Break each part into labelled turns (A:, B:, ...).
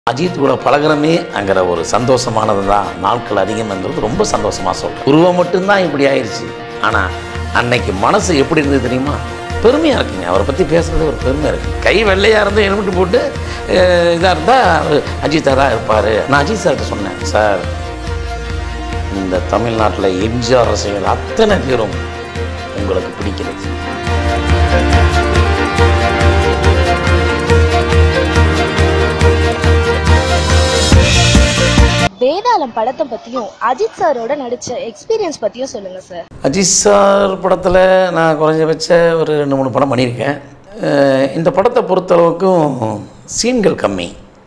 A: அஜித் கூட பழகுறமேங்கிற ஒரு சந்தோஷமானது தான் நாட்கள் அதிகம்ங்கிறது ரொம்ப சந்தோஷமாக சொல்கிறேன் உருவம் மட்டும்தான் இப்படி ஆயிடுச்சு ஆனால் அன்னைக்கு மனசு எப்படி இருந்தது தெரியுமா பெருமையாக இருக்குங்க அவரை பற்றி பேசுறது ஒரு பெருமையாக இருக்குது கை வெள்ளையாக இருந்து ஹெல்மெட் போட்டு இதாக இருந்தால் அஜித்தாக தான் இருப்பார் நான் அஜித் சார்கிட்ட சொன்னேன் சார் இந்த தமிழ்நாட்டில் எம்ஜிஆர் ரசிகர்கள் அத்தனை பேரும் உங்களுக்கு பிடிக்கிறது
B: வேதாளம் படத்தை பத்தியும் அஜித் சாரோட நடிச்ச எக்ஸ்பீரியன்ஸ் பத்தியும் சொல்லுங்க சார்
A: அஜித் சார் படத்தில் நான் குறைஞ்சபட்ச ஒரு ரெண்டு மூணு படம் பண்ணியிருக்கேன் அஹ் இந்த படத்தை பொறுத்தளவுக்கும் சீன்கள் கம்மி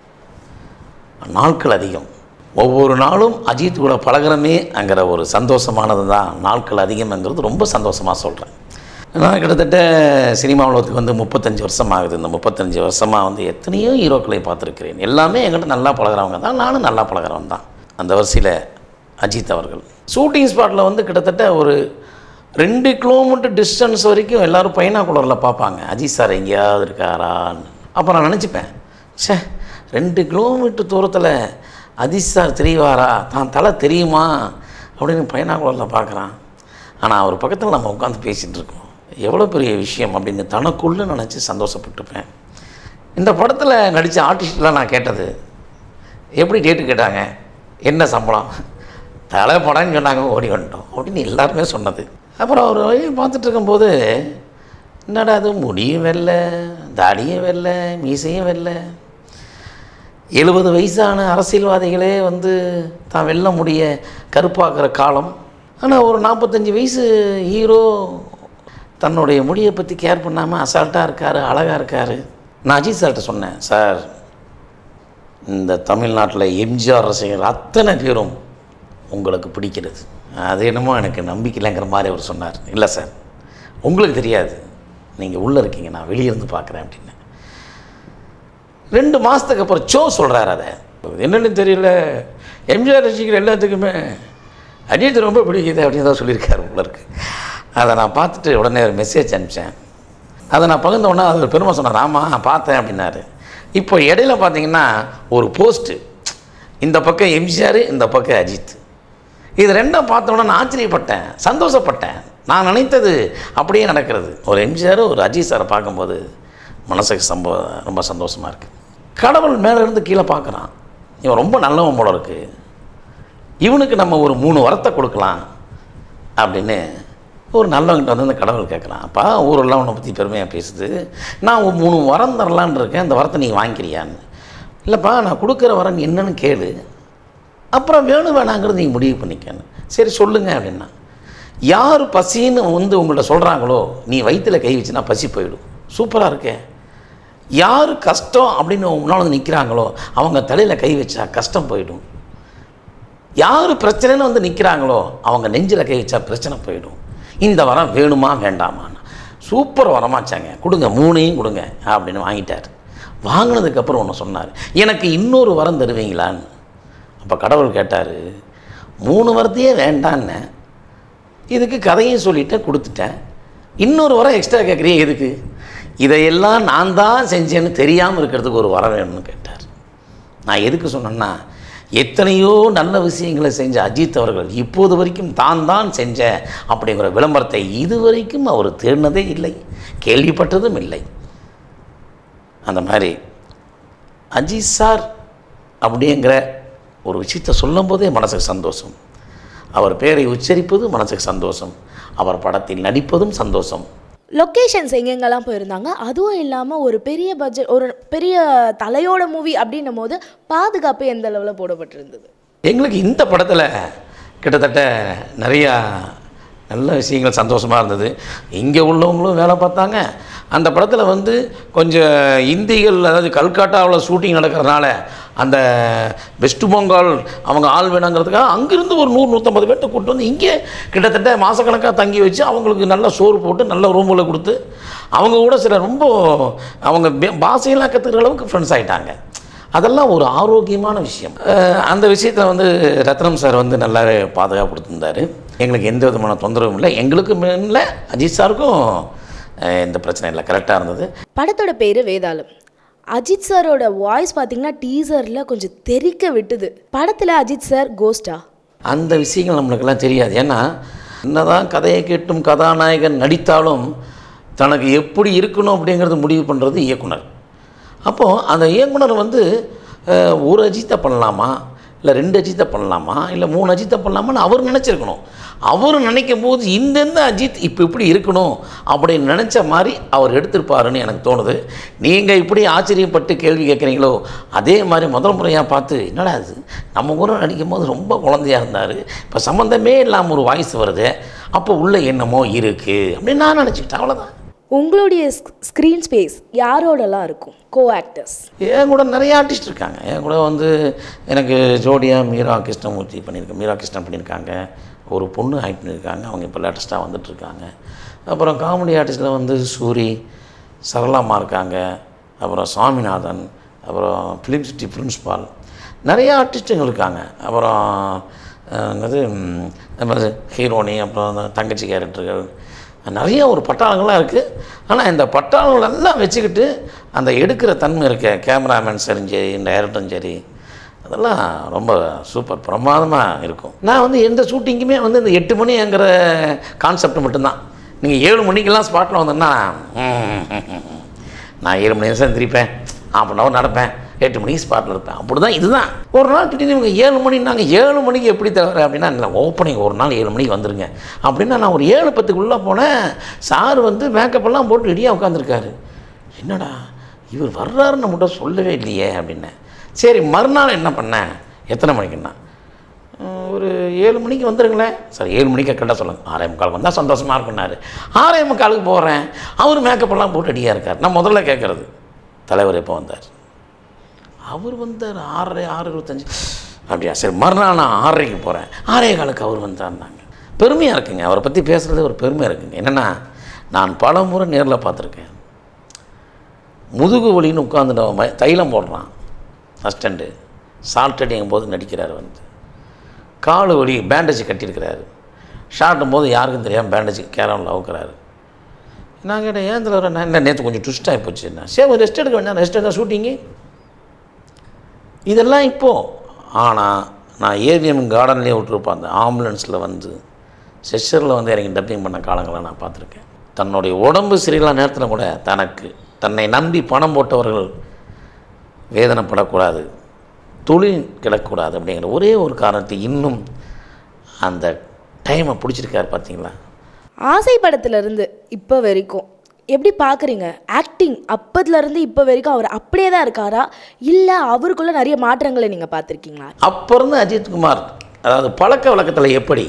A: நாட்கள் அதிகம் ஒவ்வொரு நாளும் அஜித் கூட பழகுறமேங்கிற ஒரு சந்தோஷமானது தான் நாட்கள் அதிகம்ங்கிறது ரொம்ப சந்தோஷமாக சொல்கிறேன் நான் கிட்டத்தட்ட சினிமா உலகத்துக்கு வந்து முப்பத்தஞ்சு வருஷம் ஆகுது இந்த முப்பத்தஞ்சு வருஷமாக வந்து எத்தனையோ ஹீரோக்களை பார்த்துருக்கிறேன் எல்லாமே என்கிட்ட நல்லா பழகுறவங்க தான் நானும் நல்லா பழகுறவன் தான் அந்த வரிசையில் அஜித் அவர்கள் ஷூட்டிங் ஸ்பாட்டில் வந்து கிட்டத்தட்ட ஒரு ரெண்டு கிலோமீட்டர் டிஸ்டன்ஸ் வரைக்கும் எல்லோரும் பைனாக்குலரில் பார்ப்பாங்க அஜித் சார் எங்கேயாவது இருக்காரான்னு அப்போ நான் நினச்சிப்பேன் ச்சே ரெண்டு கிலோமீட்டர் தூரத்தில் அஜித் சார் தெரியவாரா தான் தலை தெரியுமா அப்படின்னு பைனாக்குலரில் பார்க்குறான் ஆனால் அவர் பக்கத்தில் நம்ம உட்காந்து பேசிகிட்டு இருக்கோம் எவ்வளோ பெரிய விஷயம் அப்படின்னு தனக்குள்ளே நினச்சி சந்தோஷப்பட்டுப்பேன் இந்த படத்தில் நடித்த ஆர்டிஸ்ட்லாம் நான் கேட்டது எப்படி டேட்டு கேட்டாங்க என்ன சம்பளம் தலை படம்னு சொன்னாங்க ஓடி வந்துட்டோம் அப்படின்னு எல்லாருமே சொன்னது அப்புறம் அவர் வழியை பார்த்துட்டு இருக்கும்போது என்னடா அது முடியும் வெள்ளை தாடியும் வெள்ளை மீசையும் வெள்ளை எழுபது வயசான அரசியல்வாதிகளே வந்து தான் வெல்ல முடிய கருப்பாக்குற காலம் ஆனால் ஒரு நாற்பத்தஞ்சு வயசு ஹீரோ தன்னுடைய முடியை பற்றி கேர் பண்ணாமல் அசால்ட்டாக இருக்கார் அழகாக இருக்கார் நான் அஜித் சார்கிட்ட சொன்னேன் சார் இந்த தமிழ்நாட்டில் எம்ஜிஆர் ரசிகர்கள் அத்தனை பேரும் உங்களுக்கு பிடிக்கிறது அது என்னமோ எனக்கு நம்பிக்கை இல்லைங்கிற மாதிரி அவர் சொன்னார் இல்லை சார் உங்களுக்கு தெரியாது நீங்கள் உள்ளே இருக்கீங்க நான் வெளியே இருந்து பார்க்குறேன் அப்படின்னு ரெண்டு மாதத்துக்கு அப்புறம் சோ சொல்கிறார் அதை என்னென்னு தெரியல எம்ஜிஆர் ரசிகர் எல்லாத்துக்குமே அஜித் ரொம்ப பிடிக்குது அப்படின்னு தான் சொல்லியிருக்காரு உள்ள இருக்கு அதை நான் பார்த்துட்டு உடனே ஒரு மெசேஜ் அனுப்பிச்சேன் அதை நான் பகிர்ந்த உடனே அது ஒரு பெருமை சொன்னார் ஆமாம் பார்த்தேன் அப்படின்னாரு இப்போ இடையில பார்த்தீங்கன்னா ஒரு போஸ்ட்டு இந்த பக்கம் எம்ஜிஆர் இந்த பக்கம் அஜித் இது ரெண்டும் பார்த்த உடனே நான் ஆச்சரியப்பட்டேன் சந்தோஷப்பட்டேன் நான் நினைத்தது அப்படியே நடக்கிறது ஒரு எம்ஜிஆர் ஒரு அஜித் சாரை பார்க்கும்போது மனசுக்கு சம்பவ ரொம்ப சந்தோஷமாக இருக்குது கடவுள் மேலே இருந்து கீழே பார்க்குறான் இவன் ரொம்ப நல்லவன் போல இருக்குது இவனுக்கு நம்ம ஒரு மூணு வரத்தை கொடுக்கலாம் அப்படின்னு ஒரு நல்லவங்கிட்ட வந்து அந்த கடவுள் கேட்குறான் அப்பா ஊரெல்லாம் உன்னை பற்றி பெருமையாக பேசுது நான் ஒரு மூணு வரம் தரலான்னு இருக்கேன் அந்த வரத்தை நீ வாங்கிக்கிறியான்னு இல்லைப்பா நான் கொடுக்குற வரன் என்னன்னு கேளு அப்புறம் வேணும் வேணாங்கிறது நீ முடிவு பண்ணிக்கன்னு சரி சொல்லுங்க அப்படின்னா யார் பசின்னு வந்து உங்கள்ட்ட சொல்கிறாங்களோ நீ வயிற்றில் கை வச்சுனா பசி போயிடும் சூப்பராக இருக்கே யார் கஷ்டம் அப்படின்னு முன்னால் வந்து நிற்கிறாங்களோ அவங்க தலையில் கை வச்சா கஷ்டம் போயிடும் யார் பிரச்சனைன்னு வந்து நிற்கிறாங்களோ அவங்க நெஞ்சில் கை வச்சா பிரச்சனை போயிடும் இந்த வரம் வேணுமா வேண்டாமான்னு சூப்பர் வரமாச்சாங்க கொடுங்க மூணையும் கொடுங்க அப்படின்னு வாங்கிட்டார் வாங்கினதுக்கப்புறம் ஒன்று சொன்னார் எனக்கு இன்னொரு வரம் தருவீங்களான்னு அப்போ கடவுள் கேட்டார் மூணு வரத்தையே வேண்டான்னு இதுக்கு கதையும் சொல்லிட்டேன் கொடுத்துட்டேன் இன்னொரு வரம் எக்ஸ்ட்ரா கேட்குறீங்க எதுக்கு இதையெல்லாம் நான் தான் செஞ்சேன்னு தெரியாமல் இருக்கிறதுக்கு ஒரு வரம் வேணும்னு கேட்டார் நான் எதுக்கு சொன்னேன்னா எத்தனையோ நல்ல விஷயங்களை செஞ்ச அஜித் அவர்கள் இப்போது வரைக்கும் தான் தான் செஞ்ச அப்படிங்கிற விளம்பரத்தை இதுவரைக்கும் அவர் தேடினதே இல்லை கேள்விப்பட்டதும் இல்லை அந்த மாதிரி அஜித் சார் அப்படிங்கிற ஒரு விஷயத்தை சொல்லும் போதே மனசுக்கு சந்தோஷம் அவர் பேரை உச்சரிப்பது மனசுக்கு சந்தோஷம் அவர் படத்தில் நடிப்பதும் சந்தோஷம்
B: லொக்கேஷன்ஸ் எங்கெங்கெல்லாம் போயிருந்தாங்க அதுவும் இல்லாமல் ஒரு பெரிய பட்ஜெட் ஒரு பெரிய தலையோட மூவி அப்படின்னும் போது பாதுகாப்பு எந்த அளவில் போடப்பட்டிருந்தது
A: எங்களுக்கு இந்த படத்தில் கிட்டத்தட்ட நிறையா நல்ல விஷயங்கள் சந்தோஷமாக இருந்தது இங்கே உள்ளவங்களும் வேலை பார்த்தாங்க அந்த படத்தில் வந்து கொஞ்சம் இந்திகள் அதாவது கல்கட்டாவில் ஷூட்டிங் நடக்கிறதுனால அந்த வெஸ்ட் பெங்கால் அவங்க ஆள் வேணுங்கிறதுக்காக அங்கேருந்து ஒரு நூறு நூற்றம்பது பேர்ட்ட கூப்பிட்டு வந்து இங்கே கிட்டத்தட்ட மாதக்கணக்காக தங்கி வச்சு அவங்களுக்கு நல்ல சோறு போட்டு நல்ல ரூமில் கொடுத்து அவங்க கூட சில ரொம்ப அவங்க பே- பாஷையெல்லாம் கற்றுக்கிற அளவுக்கு ஃப்ரெண்ட்ஸ் ஆகிட்டாங்க அதெல்லாம் ஒரு ஆரோக்கியமான விஷயம் அஹ் அந்த விஷயத்தில் வந்து ரத்னம் சார் வந்து நல்லாவே பாதுகாப்பு கொடுத்துருந்தாரு எங்களுக்கு எந்த விதமான தொந்தரவும் இல்லை எங்களுக்கு இல்லை அஜித் சாருக்கும் அஹ் எந்த பிரச்சனை இல்லை கரெக்டாக இருந்தது
B: படத்தோட பேர் வேதாளம் அஜித் சாரோட வாய்ஸ் பார்த்தீங்கன்னா டீசரில் கொஞ்சம் தெறிக்க விட்டுது படத்தில் அஜித் சார் கோஸ்டா
A: அந்த விஷயங்கள் நம்மளுக்கெல்லாம் தெரியாது ஏன்னா என்னதான் கதையை கேட்டும் கதாநாயகன் நடித்தாலும் தனக்கு எப்படி இருக்கணும் அப்படிங்கிறது முடிவு பண்ணுறது இயக்குனர் அப்போது அந்த இயக்குனர் வந்து அஹ், ஒரு அஜித்தை பண்ணலாமா இல்லை ரெண்டு அஜித்தை பண்ணலாமா இல்லை மூணு அஜித்தை பண்ணலாமான்னு அவர் நினச்சிருக்கணும் அவர் நினைக்கும் போது இந்தெந்த அஜித் இப்போ இப்படி இருக்கணும் அப்படின்னு நினச்ச மாதிரி அவர் எடுத்திருப்பாருன்னு எனக்கு தோணுது நீங்கள் இப்படி ஆச்சரியப்பட்டு கேள்வி கேட்குறீங்களோ அதே மாதிரி முதல் முறையாக பார்த்து என்னடா அது நம்ம கூட நடிக்கும் போது ரொம்ப குழந்தையா இருந்தார் இப்போ சம்மந்தமே இல்லாமல் ஒரு வாய்ஸ் வருது அப்போ உள்ள என்னமோ இருக்குது அப்படின்னு நான் நினச்சிக்கிட்டேன் அவ்வளோதான்
B: உங்களுடைய ஸ்க்ரீன் ஸ்பேஸ் யாரோடலாம் இருக்கும் கோ ஆக்டர்ஸ்
A: என் கூட நிறைய ஆர்டிஸ்ட் இருக்காங்க என் கூட வந்து எனக்கு ஜோடியாக மீரா கிருஷ்ணமூர்த்தி பண்ணியிருக்கேன் மீரா கிருஷ்ணன் பண்ணியிருக்காங்க ஒரு பொண்ணு ஆக்ட் பண்ணியிருக்காங்க அவங்க இப்போ லேட்டஸ்ட்டாக வந்துட்டுருக்காங்க அப்புறம் காமெடி ஆர்டிஸ்ட்டில் வந்து சூரி சரளாமா இருக்காங்க அப்புறம் சுவாமிநாதன் அப்புறம் ஃபிலிம் சிட்டி பிரின்ஸ்பால் நிறைய ஆர்டிஸ்ட்டுங்க இருக்காங்க அப்புறம் அஹ், என்னது ம், நம்ம ஹீரோனி அப்புறம் அந்த தங்கச்சி கேரக்டர்கள் நிறைய ஒரு பட்டாளங்கள்லாம் இருக்குது ஆனால் இந்த பட்டாளங்கள் எல்லாம் வச்சுக்கிட்டு அந்த எடுக்கிற தன்மை இருக்க கேமராமேன் சரியும் சரி டைரக்டரும் சரி அதெல்லாம் ரொம்ப சூப்பர் பிரமாதமாக இருக்கும் நான் வந்து எந்த ஷூட்டிங்குமே வந்து இந்த எட்டு மணிங்கிற கான்செப்ட் மட்டும்தான் நீங்கள் ஏழு மணிக்கெல்லாம் ஸ்பாட்டில் வந்தேன்னா நான் ஏழு மணி நேரம் திரிப்பேன் half அன் ஹவர் நடப்பேன் எட்டு மணிக்கு ஸ்பாட்டில் இருப்பேன் அப்படி தான் இதுதான் ஒரு நாள் திடீர்னு இவங்க ஏழு மணினாங்க ஏழு மணிக்கு எப்படி தவிர அப்படின்னா இல்லை ஓப்பனிங் ஒரு நாள் ஏழு மணிக்கு வந்துருங்க அப்படின்னா நான் ஒரு ஏழு பத்துக்குள்ளே போனேன் சார் வந்து மேக்கப் எல்லாம் போட்டு ரெடியாக உட்காந்துருக்காரு என்னடா இவர் வர்றாருன்னு மட்டும் சொல்லவே இல்லையே அப்படின்னேன் சரி மறுநாள் என்ன பண்ணேன் எத்தனை மணிக்குன்னா "உம், ஒரு ஏழு மணிக்கு வந்துருங்களேன் சார் ஏழு மணிக்கு கரெக்டாக சொல்லுங்கள் ஆறே முக்கால் வந்தால் சந்தோஷமாக இருக்குன்னாரு ஆறே முக்காலுக்கு போகிறேன் அவர் மேக்கப் எல்லாம் போட்டு ரெடியாக இருக்கார் நான் முதல்ல கேட்குறது தலைவர் எப்போ வந்தார் அவர் வந்தார் ஆறரை ஆறு இருபத்தஞ்சி அப்படியா சரி மறுநாள் நான் ஆறரைக்கு போகிறேன் ஆறே காலுக்கு அவர் வந்தாருந்தாங்க பெருமையாக இருக்குங்க அவரை பற்றி பேசுகிறது ஒரு பெருமையாக இருக்குங்க என்னென்னா நான் பல முறை நேரில் பார்த்துருக்கேன் முதுகு வலின்னு உட்காந்துட்டு தைலம் போடுறான் அஸ்டண்ட்டு சால்ட் அடிக்கும் போது நடிக்கிறார் வந்து கால் வலி பேண்டேஜ் கட்டியிருக்கிறாரு ஷார்ட்டும் போது யாருக்கும் தெரியாமல் பேண்டேஜ் கேரமில் அவுக்குறாரு நான் கேட்டேன் ஏன் தலைவர் நான் இல்லை நேற்று கொஞ்சம் ட்விஸ்ட் ஆகி போச்சு என்ன சரி ரெஸ்ட் எடுக்க வேண்டாம் ரெஸ்ட் எடுக்க ஷூட்டிங்கு இதெல்லாம் இப்போது ஆனால் நான் ஏவிஎம் கார்டன்லேயே விட்டுருப்பேன் அந்த ஆம்புலன்ஸில் வந்து செஷரில் வந்து இறங்கி டப்பிங் பண்ண காலங்களை நான் பார்த்துருக்கேன் தன்னுடைய உடம்பு சரியில்லாத நேரத்தில் கூட தனக்கு தன்னை நம்பி பணம் போட்டவர்கள் வேதனைப்படக்கூடாது தொழில் கிடக்கூடாது அப்படிங்கிற ஒரே ஒரு காரணத்தை இன்னும் அந்த டைமை பிடிச்சிருக்காரு பார்த்தீங்களா
B: ஆசை படத்துல இருந்து இப்போ வரைக்கும் எப்படி பார்க்குறீங்க ஆக்டிங் அப்பத்துலேருந்து இப்போ வரைக்கும் அவர் அப்படியே தான் இருக்காரா இல்லை அவருக்குள்ள நிறைய மாற்றங்களை நீங்கள் பார்த்துருக்கீங்களா
A: அப்போ இருந்து அஜித்குமார் அதாவது பழக்க வழக்கத்தில் எப்படி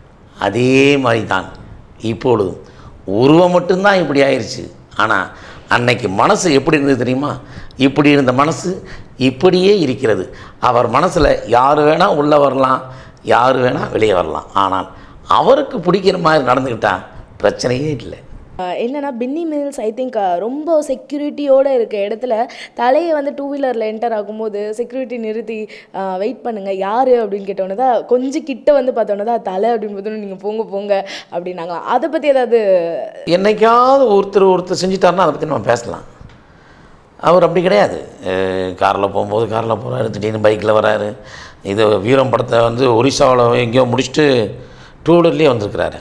A: அதே மாதிரி தான் இப்பொழுதும் உருவம் மட்டும்தான் இப்படி ஆயிடுச்சு ஆனால் அன்னைக்கு மனசு எப்படி இருந்தது தெரியுமா இப்படி இருந்த மனசு இப்படியே இருக்கிறது அவர் மனசில் யார் வேணால் உள்ளே வரலாம் யார் வேணால் வெளியே வரலாம் ஆனால் அவருக்கு பிடிக்கிற மாதிரி நடந்துக்கிட்டா பிரச்சனையே இல்லை
B: ஆஹ் என்னன்னா பின்னி மில்ஸ் ஐ திங்க் ரொம்ப செக்யூரிட்டியோடு இருக்க இடத்துல தலையை வந்து டூ வீலரில் என்டர் ஆகும்போது செக்யூரிட்டி நிறுத்தி வெயிட் பண்ணுங்க யார் அப்படின்னு கேட்டோன்னே தான் கொஞ்சம் கிட்ட வந்து பார்த்தோன்னே தான் தலை அப்படின்னு பார்த்தோன்னே நீங்கள் போங்க போங்க அப்படின்னாங்களாம் அதை பற்றி ஏதாவது
A: என்னைக்காவது ஒருத்தர் ஒருத்தர் செஞ்சுட்டாருன்னா அதை பற்றி நம்ம பேசலாம் அவர் அப்படி கிடையாது காரில் போகும்போது காரில் போகிறாரு திடீர்னு பைக்கில் வராரு இது வீரம் படத்தை வந்து ஒரிசாவில் எங்கேயோ முடிச்சுட்டு டூ வீலர்லேயே வந்திருக்கிறாரு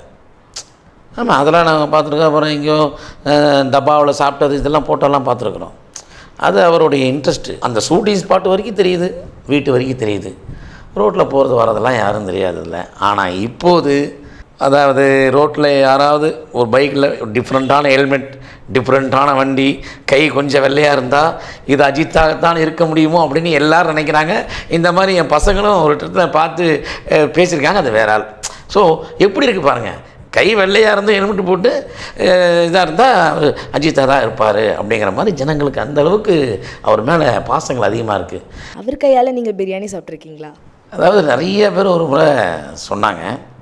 A: ஆமாம் அதெல்லாம் நாங்கள் பார்த்துருக்கோம் அப்புறம் எங்கேயோ டப்பாவில் சாப்பிட்டது இதெல்லாம் போட்டெல்லாம் பார்த்துருக்குறோம் அது அவருடைய இன்ட்ரெஸ்ட்டு அந்த ஷூட்டிங் ஸ்பாட் வரைக்கும் தெரியுது வீட்டு வரைக்கும் தெரியுது ரோட்டில் போகிறது வரதெல்லாம் யாரும் தெரியாதில்ல ஆனால் இப்போது அதாவது ரோட்டில் யாராவது ஒரு பைக்கில் டிஃப்ரெண்ட்டான ஹெல்மெட் டிஃப்ரெண்ட்டான வண்டி கை கொஞ்சம் வெள்ளையாக இருந்தால் இது அஜித்தாகத்தான் இருக்க முடியுமோ அப்படின்னு எல்லாரும் நினைக்கிறாங்க இந்த மாதிரி என் பசங்களும் ஒரு இடத்துல பார்த்து அஹ், பேசியிருக்காங்க அது வேற ஆள் ஸோ எப்படி இருக்குது பாருங்கள் கை வெள்ளையாக இருந்து ஹெல்மெட் போட்டு இதாக இருந்தால் அஜித்தாக தான் இருப்பார் அப்படிங்கிற மாதிரி ஜனங்களுக்கு அந்த அளவுக்கு அவர் மேலே பாசங்கள் அதிகமாக இருக்குது
B: அவர் கையால் நீங்கள் பிரியாணி சாப்பிட்ருக்கீங்களா
A: அதாவது நிறைய பேர் ஒரு முறை சொன்னாங்க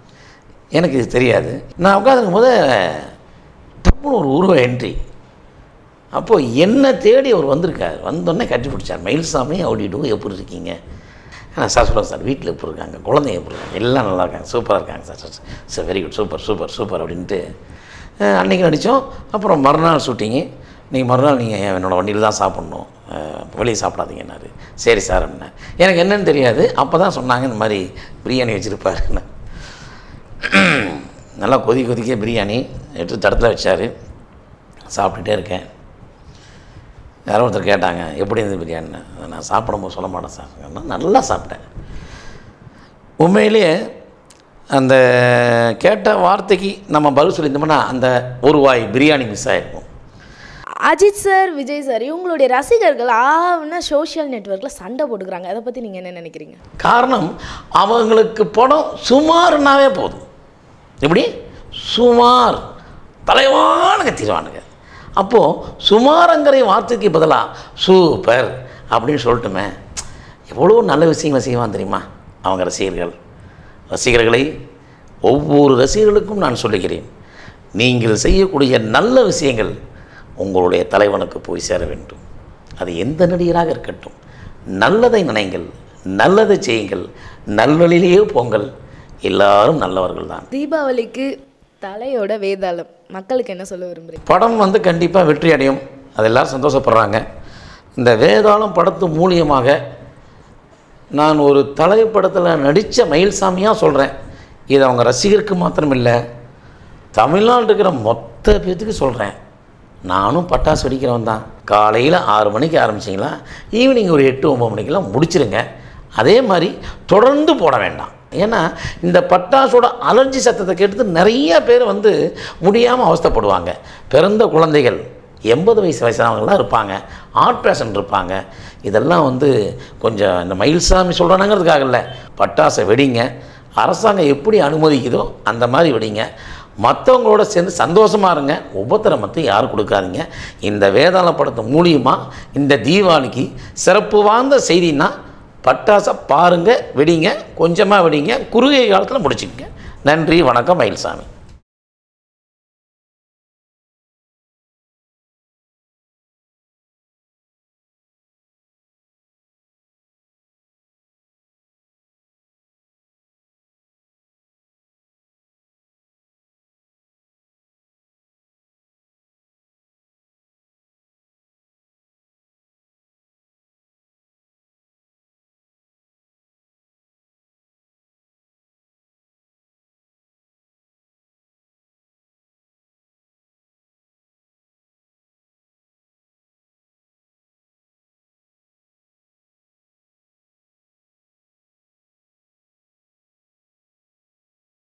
A: எனக்கு இது தெரியாது நான் உட்காந்துருக்கும் போது டப்புன்னு ஒரு உருவ என்ட்ரி அப்போது என்ன தேடி அவர் வந்திருக்கார் வந்தோடனே கட்டி பிடிச்சார் மயில்சாமி ஓடிடு எப்படி இருக்கீங்க நான் சார் சொல்லுவேன் சார் வீட்டில் எப்படி இருக்காங்க குழந்தைங்க எப்படி இருக்காங்க எல்லாம் நல்லா இருக்காங்க சூப்பராக இருக்காங்க sir sir sir very good super super super அப்படின்ட்டு அஹ், அன்னைக்கு நடித்தோம் அப்புறம் மறுநாள் ஷூட்டிங்கு நீங்கள் மறுநாள் நீங்கள் என்னோடய வண்டியில் தான் சாப்பிட்ணும் அஹ், வெளியே சாப்பிடாதீங்கன்னாரு சரி சார் என்ன எனக்கு என்னன்னு தெரியாது அப்போ தான் சொன்னாங்க இந்த மாதிரி பிரியாணி வச்சுருப்பாருன்னு நல்லா கொதி கொதிக்க பிரியாணி எடுத்து தடத்தில் வச்சார் சாப்பிட்டுட்டே இருக்கேன் யாரோ ஒருத்தர் கேட்டாங்க எப்படி இருந்தது பிரியாணி நான் சாப்பிடும்போது சொல்ல மாட்டேன் சார் நான் நல்லா சாப்பிட்டேன் உண்மையிலேயே அந்த கேட்ட வார்த்தைக்கு நம்ம பதில் சொல்லியிருந்தோம்னா அந்த ஒரு வாய் பிரியாணி மிஸ் ஆகிருக்கும்
B: அஜித் சார் விஜய் சார் இவங்களுடைய ரசிகர்கள் ஆவுன்னா சோஷியல் நெட்வொர்க்கில் சண்டை போட்டுக்கிறாங்க அதை பற்றி நீங்கள் என்ன நினைக்கிறீங்க
A: காரணம் அவங்களுக்கு படம் சுமார்னாவே போதும் எப்படி சுமார் தலைவான கத்திடுவானுங்க அப்போது சுமாரங்கிற வார்த்தைக்கு பதிலாக சூப்பர் அப்படின்னு சொல்லட்டுமே எவ்வளோ நல்ல விஷயங்களை செய்வான் தெரியுமா அவங்க ரசிகர்கள் ரசிகர்களை ஒவ்வொரு ரசிகர்களுக்கும் நான் சொல்லுகிறேன் நீங்கள் செய்யக்கூடிய நல்ல விஷயங்கள் உங்களுடைய தலைவனுக்கு போய் சேர வேண்டும் அது எந்த நடிகராக இருக்கட்டும் நல்லதை நினைங்கள் நல்லதை செய்யுங்கள் நல்வழியிலேயே போங்கள் எல்லாரும் நல்லவர்கள் தான்
B: தீபாவளிக்கு தலையோட வேதாளம் மக்களுக்கு என்ன சொல்ல விரும்புறீங்க
A: படம் வந்து கண்டிப்பாக வெற்றி அடையும் அது எல்லாரும் சந்தோஷப்படுறாங்க இந்த வேதாளம் படத்து மூலியமாக நான் ஒரு தலைப்படத்தில் நடித்த மயில்சாமியாக சொல்கிறேன் இது அவங்க ரசிகருக்கு மாத்திரம் இல்லை தமிழ்நாடு இருக்கிற மொத்த பேத்துக்கு சொல்கிறேன் நானும் பட்டாசு வெடிக்கிறவன் தான் காலையில் ஆறு மணிக்கு ஆரம்பிச்சிங்களா ஈவினிங் ஒரு எட்டு ஒம்பது மணிக்கெல்லாம் முடிச்சிருங்க அதே மாதிரி தொடர்ந்து போட வேண்டாம் ஏன்னா இந்த பட்டாசோட அலர்ஜி சத்தத்தை கேட்டு நிறைய பேர் வந்து முடியாமல் அவஸ்தைப்படுவாங்க பிறந்த குழந்தைகள் எண்பது வயசு வயசானவங்களாம் இருப்பாங்க ஹார்ட் பேஷண்ட் இருப்பாங்க இதெல்லாம் வந்து கொஞ்சம் இந்த மயில்சாமி சொல்கிறானுங்கிறதுக்காக இல்லை பட்டாசை வெடிங்க அரசாங்கம் எப்படி அனுமதிக்குதோ அந்த மாதிரி வெடிங்க மற்றவங்களோட சேர்ந்து சந்தோஷமாக இருங்க ஒவ்வொருத்தரை மட்டும் யாரும் கொடுக்காதீங்க இந்த வேதாள படத்து மூலியமாக இந்த தீபாவளிக்கு சிறப்பு வாய்ந்த செய்தின்னா பட்டாசை பாருங்கள் வெடிங்க கொஞ்சமாக வெடிங்க குறுகிய காலத்தில் முடிச்சுக்கங்க நன்றி வணக்கம் மயில்சாமி